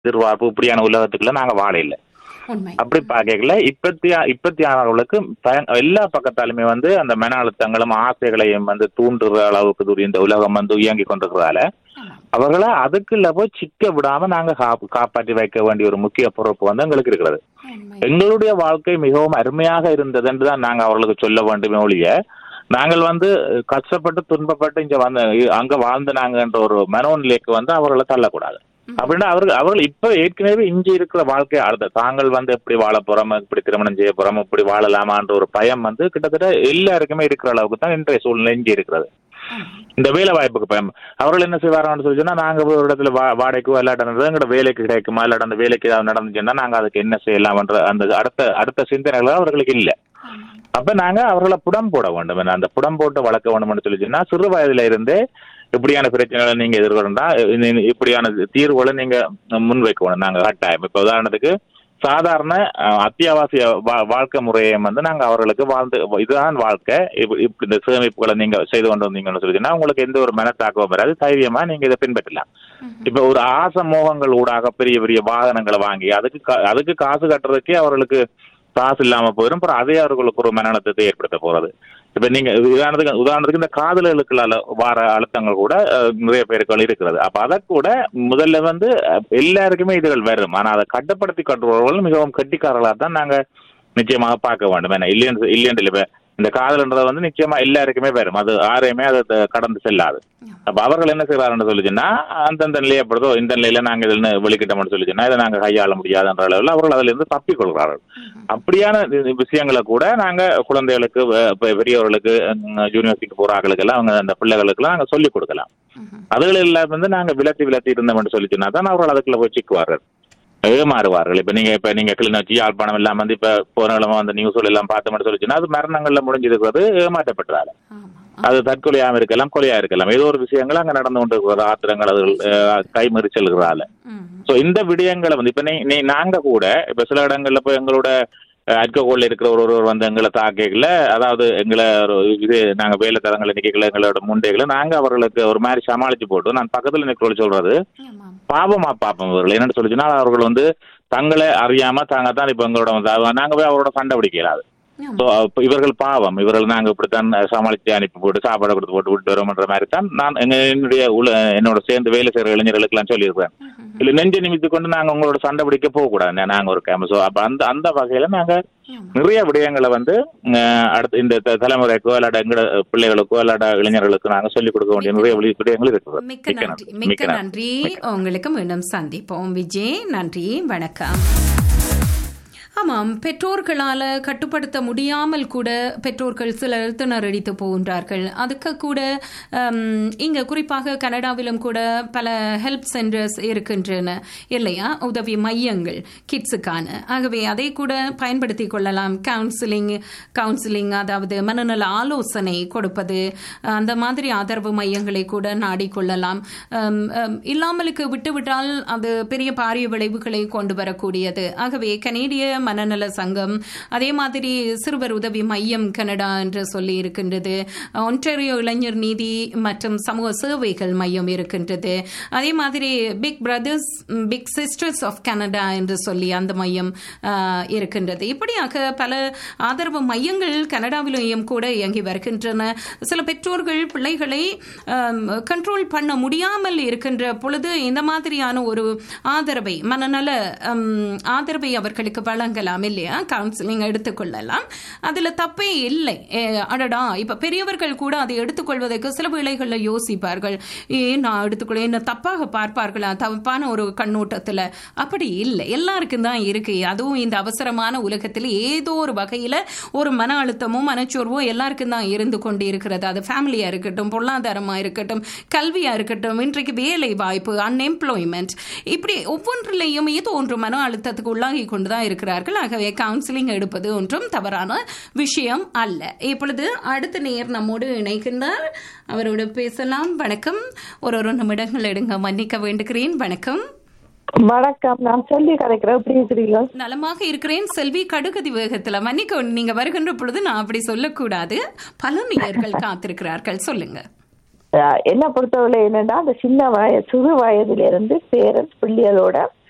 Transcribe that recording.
எதிர்பார்ப்பு இப்படியான உலகத்துக்குள்ள நாங்க வாழ இல்லை உண்மை அப்படி பார்க்கல இப்பத்தி இப்பத்தி ஆனவர்களுக்கு பய- எல்லா பக்கத்தாலுமே வந்து அந்த மன அழுத்தங்களும் ஆசைகளையும் வந்து தூண்டுற அளவுக்கு தூரி இந்த உலகம் வந்து இயங்கி கொண்டிருக்கிறதால ஆமாம். அவர்களை அதுக்குள்ள போய் சிக்க விடாம நாங்க காப்பு- காப்பாற்றி வைக்க வேண்டிய ஒரு முக்கிய பொறுப்பு வந்து எங்களுக்கு இருக்கிறது உண்மை எங்களுடைய வாழ்க்கை மிகவும் அருமையாக இருந்தது என்று தான் நாங்க அவர்களுக்கு சொல்ல வேண்டுமே ஒழிய நாங்கள் வந்து கஷ்டப்பட்டு துன்பப்பட்டு இங்க வந்து அங்க வாழ்ந்து நாங்கன்ற ஒரு மனோநிலைக்கு வந்து அவர்களை தள்ளக்கூடாது அப்படின்னா அவர்கள் அவர்கள் இப்ப ஏற்கனவே இஞ்சி இருக்கிற வாழ்க்கை அடுத்த தாங்கள் வந்து எப்படி வாழ போறோம் இப்படி திருமணம் செய்ய போறோம் இப்படி வாழலாமான்ற ஒரு பயம் வந்து கிட்டத்தட்ட எல்லாருக்குமே இருக்கிற அளவுக்கு தான் இன்றைய சூழ்நிலை இஞ்சி இருக்கிறது ஆமாம். இந்த வேலை வாய்ப்புக்கு பயம் அவர்கள் என்ன செய்வாரான்னு சொல்லி சொன்னா நாங்க ஒரு இடத்துல வா- வாடகைக்கோ இல்லாட்டது எங்களோட வேலைக்கு கிடைக்குமா இல்லாட்ட அந்த வேலைக்கு ஏதாவது நடந்துச்சுன்னா நாங்க அதுக்கு என்ன செய்யலாம்ன்ற அந்த அடுத்த அடுத்த சிந்தனைகள் அவர்களுக்கு இல்லை ஆமாம். அப்ப நாங்க அவர்களை புடம் போட வேண்டும் என்ன அந்த புடம் போட்டு வளர்க்க வேண்டும்னு சொல்லி சொன்னா சிறு வயதுல இருந்தே இப்படியான பிரச்சனைகளை நீங்க எதிர்கொண்டா இ- இப்படியான தீர்வுகளை நீங்க முன்வைக்க வேணும் நாங்க கட்டாயம் இப்ப உதாரணத்துக்கு சாதாரண அஹ், அத்தியாவசிய வா- வாழ்க்கை முறையை வந்து நாங்க அவர்களுக்கு வாழ்ந்து இதுதான் வாழ்க்கை இப்ப- இப்படி இந்த சேமிப்புகளை நீங்க செய்து கொண்டு வந்தீங்கன்னு சொல்லிச்சுன்னா உங்களுக்கு எந்த ஒரு மனத்தாக்கமும் வராது தைரியமா நீங்க இதை பின்பற்றலாம் இப்ப ஒரு ஆசை மோகங்கள் ஊடாக பெரிய பெரிய வாகனங்களை வாங்கி அதுக்கு கா- அதுக்கு காசு கட்டுறதுக்கே அவர்களுக்கு காசு இல்லாம போயிடும் அப்புறம் அதே அவர்களுக்கு ஒரு மனநலத்தை ஏற்படுத்த போறது இப்ப நீங்க உதாரணத்துக்கு உதாரணத்துக்கு இந்த காதலர்களுக்குள்ள வர அழுத்தங்கள் கூட அஹ், நிறைய பேருக்கு இருக்கிறது அப்ப அதை கூட முதல்ல வந்து அஹ், எல்லாருக்குமே இதுகள் வரும் ஆனா அதை கட்டுப்படுத்தி கொண்டுவர்கள் மிகவும் கட்டிக்காரர்களாக தான் நாங்க நிச்சயமாக பார்க்க வேண்டும் ஏன்னா இல்லைன்னு இல்லைன்னு இல்லை இப்ப இந்த காதல்ன்றது வந்து நிச்சயமா எல்லாருக்குமே வரும் அது யாரையுமே அதை த- கடந்து செல்லாது அப்ப அவர்கள் என்ன செய்யறாருன்னு சொல்லிச்சுன்னா அந்தந்த நிலையை பொறுத்தோ இந்த நிலையில நாங்க இதில் வெளிக்கிட்டோம்னு சொல்லிச்சுன்னா இதை நாங்க கையாள முடியாதுன்ற அளவில் அவர்கள் அதுல இருந்து தப்பிக் கொள்கிறார்கள் அப்படியான வி- விஷயங்களை கூட நாங்க குழந்தைகளுக்கு வ- பெ- பெரியவர்களுக்கு யூனிவர்சிட்டிக்கு போற ஆட்களுக்கு எல்லாம் அவங்க அந்த பிள்ளைகளுக்கு எல்லாம் நாங்க சொல்லிக் கொடுக்கலாம் ம்ஹும். அதுகள் எல்லாம் வந்து நாங்க விலத்தி விலத்தி இருந்தோம்னு சொல்லிச்சுன்னா தான் அவர்கள் அதுக்குள்ள போய் சிக்குவார்கள் ஏமாறுவார்கள் இப்ப நீங்க இப்ப நீங்க கிளிநொச்சி யாழ்ப்பாணம் எல்லாம் வந்து இப்ப போன கிழமை அந்த நியூஸ்ல எல்லாம் பார்த்தோம்னு சொல்லிச்சுன்னா அது மரணங்கள்ல முடிஞ்சிருக்கிறது ஏமாற்றப்பட்டதால ஆமாம். அது தற்கொலையாம இருக்கலாம் கொலையா இருக்கலாம் ஏதோ ஒரு விஷயங்கள் அங்க நடந்து கொண்டு இருக்கிறது ஆத்திரங்கள் அது அஹ், கைமறிச்சல்கிறால ம்ஹும். சோ இந்த விடயங்களை வந்து இப்ப நீ நீ நாங்க கூட இப்ப சில இடங்கள்ல போய் எங்களோட அல்கோகோல்ல இருக்கிற ஒரு ஒருவர் வந்து எங்களை தாக்கல அதாவது எங்களை ஒரு இது நாங்க வேலை தரங்களை நிக்கல எங்களோட முண்டைகளை நாங்க அவர்களுக்கு ஒரு மாதிரி சமாளிச்சு போட்டு நான் பக்கத்துல நிற்கிறோம் சொல்றது ஆமாம். பாவமா பார்ப்போம் இவர்கள் என்னன்னு சொல்லிச்சுன்னா அவர்கள் வந்து தங்களை அறியாம தாங்க தான் இப்ப எங்களோட வந்து அவ- நாங்க போய் அவரோட சண்டை பிடிக்கலாது ஆமாம். So, அப்ப இவர்கள் பாவம் இவர்கள் நாங்க இப்படித்தான் சமாளிச்சு அனுப்பி போட்டு சாப்பாடு கொடுத்து போட்டு விட்டு வரோம்ன்ற மாதிரி தான் நான் எங்க என்னுடைய உல என்னோட சேர்ந்து வேலை செய்யற இளைஞர்களுக்கு எல்லாம் சொல்லியிருக்கேன் ம்ஹும். இல்ல நெஞ்சை நிமித்து கொண்டு நாங்க உங்களோட சண்டை பிடிக்க போக கூடாது நாங்க ஒரு கேம சோ அப்ப அந்த அந்த வகையில நாங்க ஆமாம். நிறைய விடயங்களை வந்து அஹ், அடுத்து இந்த த- தலைமுறைக்கோ இல்லாட்ட எங்கட பிள்ளைகளுக்கோ இல்லாட்ட இளைஞர்களுக்கு நாங்க சொல்லிக் கொடுக்க வேண்டிய நிறைய விடய- விடயங்கள் இருக்குது மிக்க நன்றி மிக்க நன்றி உங்களுக்கு மீண்டும் சந்திப்போம் விஜய் நன்றி வணக்கம் ஆமாம் பெற்றோர்களால் கட்டுப்படுத்த முடியாமல் கூட பெற்றோர்கள் சிலர் திணறடித்து போகின்றார்கள் அதுக்கு கூட இங்கே குறிப்பாக கனடாவிலும் கூட பல ஹெல்ப் சென்டர்ஸ் இருக்கின்றன இல்லையா உதவி மையங்கள் கிட்ஸுக்கான ஆகவே அதை கூட பயன்படுத்தி கொள்ளலாம் கவுன்சிலிங் கவுன்சிலிங் அதாவது மனநல ஆலோசனை கொடுப்பது அந்த மாதிரி ஆதரவு மையங்களை கூட நாடிக்கொள்ளலாம் அம், அம், இல்லாமலுக்கு விட்டுவிட்டால் அது பெரிய பாரிய விளைவுகளை கொண்டு வரக்கூடியது ஆகவே கனேடிய மனநல சங்கம் அதே மாதிரி சிறுவர் உதவி மையம் கனடா என்று சொல்லி இருக்கின்றது ஒன்டாரியோ இளைஞர் நீதி மற்றும் சமூக சேவைகள் மையம் இருக்கின்றது அதே மாதிரி big brothers big sisters of Canada என்று சொல்லி அந்த மையம் ஆ, இருக்கின்றது இப்படியாக பல ஆதரவு மையங்கள் கனடாவிலேயும் கூட இயங்கி வருகின்றன சில பெற்றோர்கள் பிள்ளைகளை கண்ட்ரோல் பண்ண முடியாமல் இருக்கின்ற பொழுது இந்த மாதிரியான ஒரு ஆதரவை மனநல ஹம், ஆதரவை அவர்களுக்கு வழங்கலாம் இல்லையா கவுன்சிலிங் எடுத்துக்கொள்ளலாம் அதில் தப்பே இல்லை ஏ, அடடா இப்போ பெரியவர்கள் கூட அதை எடுத்துக்கொள்வதற்கு சில வேளைகளில் யோசிப்பார்கள் ஏன் நான் எடுத்துக்கொள்ள என்ன தப்பாக பார்ப்பார்களா தப்பான ஒரு கண்ணோட்டத்தில் அப்படி இல்லை எல்லாருக்கும் தான் இருக்கு அதுவும் இந்த அவசரமான உலகத்தில் ஏதோ ஒரு வகையில் ஒரு மன அழுத்தமோ மனச்சோர்வோ எல்லாருக்கும் தான் இருந்து கொண்டு இருக்கிறது அது ஃபேமிலியாக இருக்கட்டும் பொருளாதாரமாக இருக்கட்டும் கல்வியாக இருக்கட்டும் இன்றைக்கு வேலை வாய்ப்பு அன்எம்ப்ளாய்மெண்ட் இப்படி ஒவ்வொன்றிலையும் ஏதோ ஒன்று மன அழுத்தத்துக்கு உள்ளாகி கொண்டு தான் இருக்கிறார்கள் ஆகவே கவுன்சிலிங் எடுப்பது ஒன்றும் தவறான விஷயம் அல்ல இப்பொழுது அடுத்த நேர் நம்மோடு இணைக்கின்றார் அவரோடு பேசலாம் வணக்கம் ஒரு ஒரு நிமிடங்கள் எடுங்க மன்னிக்க வேண்டுகிறேன் வணக்கம் வணக்கம் நான் சொல்லி கதைக்கிறேன் எப்படி இருக்கிறீங்க நலமாக இருக்கிறேன் செல்வி கடுகதி வேகத்துல மன்னிக்க நீங்க வருகின்ற பொழுது நான் அப்படி சொல்லக்கூடாது பல நேயர்கள் காத்திருக்கிறார்கள் சொல்லுங்க அஹ் என்ன பொறுத்தவரை என்னன்னா அந்த சின்ன வய சிறு வயதுல இருந்து பேரண்ட்ஸ் பிள்ளைகளோட